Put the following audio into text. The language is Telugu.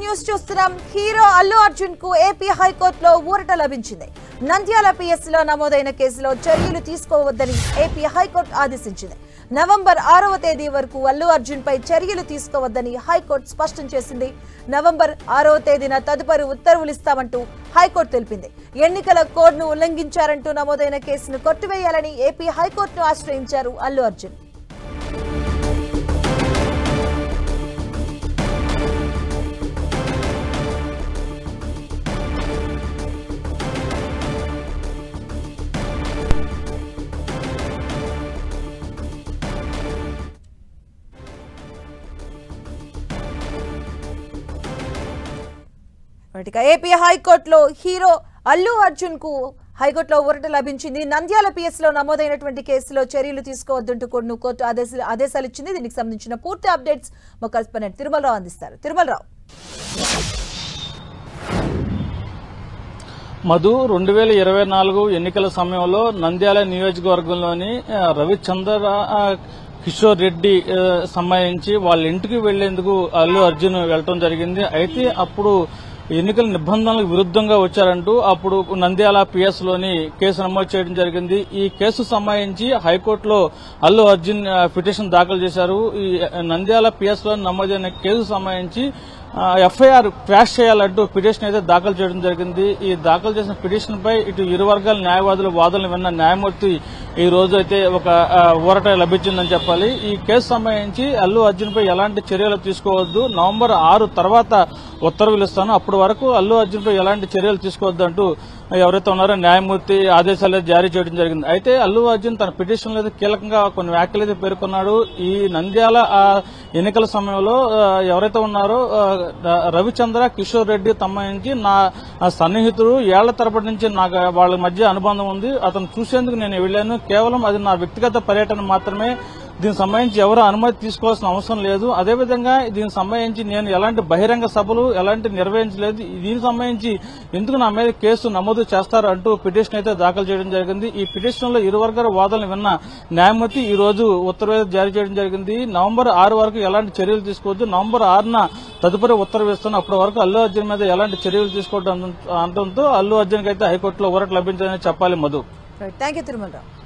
న్యూస్ చూస్తున్నాం హీరో అల్లు అర్జున్ కు ఏపీ హైకోర్టులో ఊరట లభించింది నంద్యాల పిఎస్ లో నమోదైన కేసులో చర్యలు తీసుకోవద్దని ఏపీ హైకోర్టు ఆదేశించింది నవంబర్ ఆరవ తేదీ వరకు అల్లు అర్జున్ పై చర్యలు తీసుకోవద్దని హైకోర్టు స్పష్టం చేసింది నవంబర్ ఆరవ తేదీన తదుపరి ఉత్తర్వులు ఇస్తామంటూ హైకోర్టు తెలిపింది ఎన్నికల కోడ్ను ఉల్లంఘించారంటూ నమోదైన కేసును కొట్టివేయాలని ఏపీ హైకోర్టును ఆశ్రయించారు అల్లు అర్జున్ ఇక ఏపీ హైకోర్టులో హీరో అల్లు అర్జున్ కు హైకోర్టులో ఊరట లభించింది నంద్యాల పిఎస్ లో నమోదైనటువంటి కేసులో చర్యలు తీసుకోవద్దంటూ కూడా కోర్టు ఆదేశాలు ఆదేశాలు ఇచ్చింది దీనికి సంబంధించిన పూర్తి అప్డేట్స్ మా కరెస్పాండెంట్ తిరుమలరావు అందిస్తారు తిరుమలరావు మధు రెండు వేల ఇరవై నాలుగు ఎన్నికల సమయంలో నంద్యాల నియోజకవర్గంలోని ఆ, రవిచంద్ర ఆ, కిషోర్ రెడ్డి ఆ, సంబంధించి వాళ్ళ ఇంటికి వెళ్లేందుకు అల్లు అర్జున్ వెళ్ళటం జరిగింది అయితే అప్పుడు ఎన్నికల నిబంధనలకు విరుద్ధంగా వచ్చారంటూ అప్పుడు నంద్యాల పిఎస్ లోని కేసు నమోదు చేయడం జరిగింది ఈ కేసు సంబంధించి హైకోర్టులో అల్లు అర్జున్ ఆ, పిటిషన్ దాఖలు చేశారు ఈ ఆ, నంద్యాల పిఎస్ లో నమోదైన కేసు సంబంధించి ఎఫ్ఐఆర్ క్రాష్ చేయాలంటూ పిటిషన్ అయితే దాఖలు చేయడం జరిగింది ఈ దాఖలు చేసిన పిటిషన్ పై ఇటు ఇరు వర్గాల న్యాయవాదుల వాదనలు విన్న న్యాయమూర్తి ఈ రోజు అయితే ఒక ఆ, ఊరట లభించిందని చెప్పాలి ఈ కేసు సంబంధించి అల్లు అర్జున్ పై ఎలాంటి చర్యలు తీసుకోవద్దు నవంబర్ ఆరు తర్వాత ఉత్తర్వులు ఇస్తాను అప్పటి వరకు అల్లు అర్జున్ పై ఎలాంటి చర్యలు తీసుకోవద్దు అంటూ ఎవరైతే ఉన్నారో న్యాయమూర్తి ఆదేశాలు అయితే జారీ చేయడం జరిగింది అయితే అల్లు అర్జున్ తన పిటిషన్ అయితే కీలకంగా కొన్ని వ్యాఖ్యలు అయితే పేర్కొన్నాడు ఈ నంద్యాల ఆ, ఎన్నికల సమయంలో ఆ, ఎవరైతే ఉన్నారో ఆ, రవిచంద్ర కిషోర్ రెడ్డి సంబంధించి నా ఆ సన్నిహితుడు ఏళ్ల తరబడి నుంచి నాకు వాళ్ళ మధ్య అనుబంధం ఉంది అతను చూసేందుకు నేను వెళ్ళాను కేవలం అది నా వ్యక్తిగత పర్యటన మాత్రమే దీనికి సంబంధించి ఎవరు అనుమతి తీసుకోవాల్సిన అవసరం లేదు అదేవిధంగా దీనికి సంబంధించి నేను ఎలాంటి బహిరంగ సభలు ఎలాంటి నిర్వహించలేదు దీనికి సంబంధించి ఎందుకు నా మీద కేసు నమోదు చేస్తారు అంటూ పిటిషన్ అయితే దాఖలు చేయడం జరిగింది ఈ పిటిషన్ లో ఇరు వర్గాల వాదనలు విన్న న్యాయమూర్తి ఈ రోజు ఉత్తర్వులు జారీ చేయడం జరిగింది నవంబర్ ఆరు వరకు ఎలాంటి చర్యలు తీసుకోవద్దు నవంబర్ ఆరున తదుపరి ఉత్తర్వు ఇస్తున్న అప్పటి వరకు అల్లు అర్జున్ మీద ఎలాంటి చర్యలు తీసుకోవడం అనడంతో అల్లు అర్జున్ అయితే హైకోర్టులో ఊరట లభించాలని చెప్పాలి మధు థ్యాంక్ యూ తిరుమలరావు